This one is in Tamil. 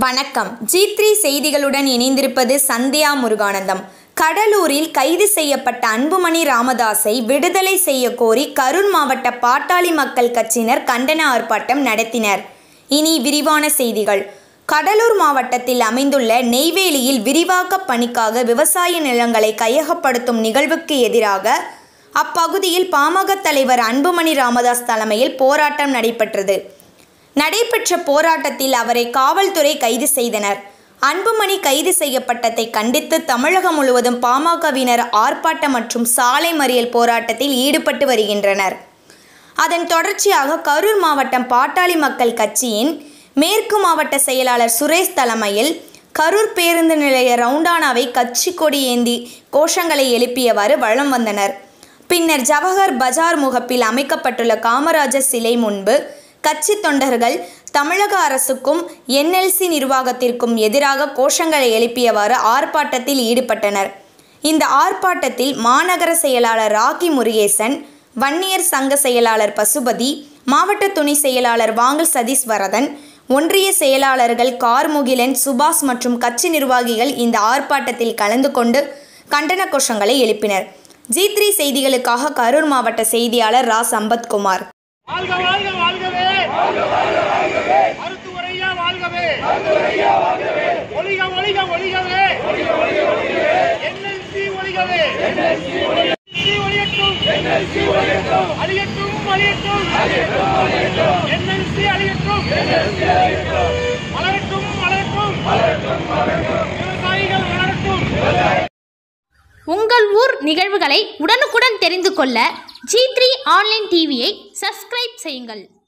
வணக்கம் ஜி த்ரீ செய்திகளுடன் இணைந்திருப்பது சந்தியா முருகானந்தம் கடலூரில் கைது செய்யப்பட்ட அன்புமணி ராமதாஸை விடுதலை செய்ய கோரி கரூர் மாவட்ட பாட்டாளி மக்கள் கட்சியினர் கண்டன ஆர்ப்பாட்டம் நடத்தினர் இனி விரிவான செய்திகள் கடலூர் மாவட்டத்தில் அமைந்துள்ள நெய்வேலியில் விரிவாக்க பணிக்காக விவசாய நிலங்களை கையகப்படுத்தும் நிகழ்வுக்கு எதிராக அப்பகுதியில் பாமக தலைவர் அன்புமணி ராமதாஸ் தலைமையில் போராட்டம் நடைபெற்றது நடைபெற்ற போராட்டத்தில் அவரை காவல்துறை கைது செய்தனர் அன்புமணி கைது செய்யப்பட்டதை கண்டித்து தமிழகம் முழுவதும் பாமகவினர் ஆர்ப்பாட்டம் மற்றும் சாலை மறியல் போராட்டத்தில் ஈடுபட்டு வருகின்றனர் அதன் தொடர்ச்சியாக கரூர் மாவட்டம் பாட்டாளி மக்கள் கட்சியின் மேற்கு மாவட்ட செயலாளர் சுரேஷ் தலைமையில் கரூர் பேருந்து நிலைய ரவுண்டானாவை கட்சி கொடி ஏந்தி கோஷங்களை எழுப்பியவாறு வலம் வந்தனர் பின்னர் ஜவஹர் பஜார் முகப்பில் அமைக்கப்பட்டுள்ள காமராஜர் சிலை முன்பு கட்சி தொண்டர்கள் தமிழக அரசுக்கும் என்எல்சி நிர்வாகத்திற்கும் எதிராக கோஷங்களை எழுப்பியவாறு ஆர்ப்பாட்டத்தில் ஈடுபட்டனர் இந்த ஆர்ப்பாட்டத்தில் மாநகர செயலாளர் ராக்கி முருகேசன் வன்னியர் சங்க செயலாளர் பசுபதி மாவட்ட துணை செயலாளர் வாங்கல் சதீஷ் வரதன் ஒன்றிய செயலாளர்கள் கார்முகிலன் சுபாஷ் மற்றும் கட்சி நிர்வாகிகள் இந்த ஆர்ப்பாட்டத்தில் கலந்து கொண்டு கண்டன கோஷங்களை எழுப்பினர் ஜி த்ரீ செய்திகளுக்காக கரூர் மாவட்ட செய்தியாளர் ரா சம்பத்குமார் வாழ்க வாழ்க வாழ்கவே மருத்துவரையா வாழ்கவே ஒளிக ஒளிக ஒளிகவே என்எல்சி ஒளிகவே NLC ஒளியட்டும் அழியட்டும் அழியட்டும் என்எல்சி அழியட்டும் மலரட்டும் மலரட்டும் விவசாயிகள் வளரட்டும் உங்கள் ஊர் நிகழ்வுகளை உடனுக்குடன் தெரிந்து கொள்ள ஜி த்ரீ ஆன்லைன் டிவியை சப்ஸ்கிரைப் செய்யுங்கள்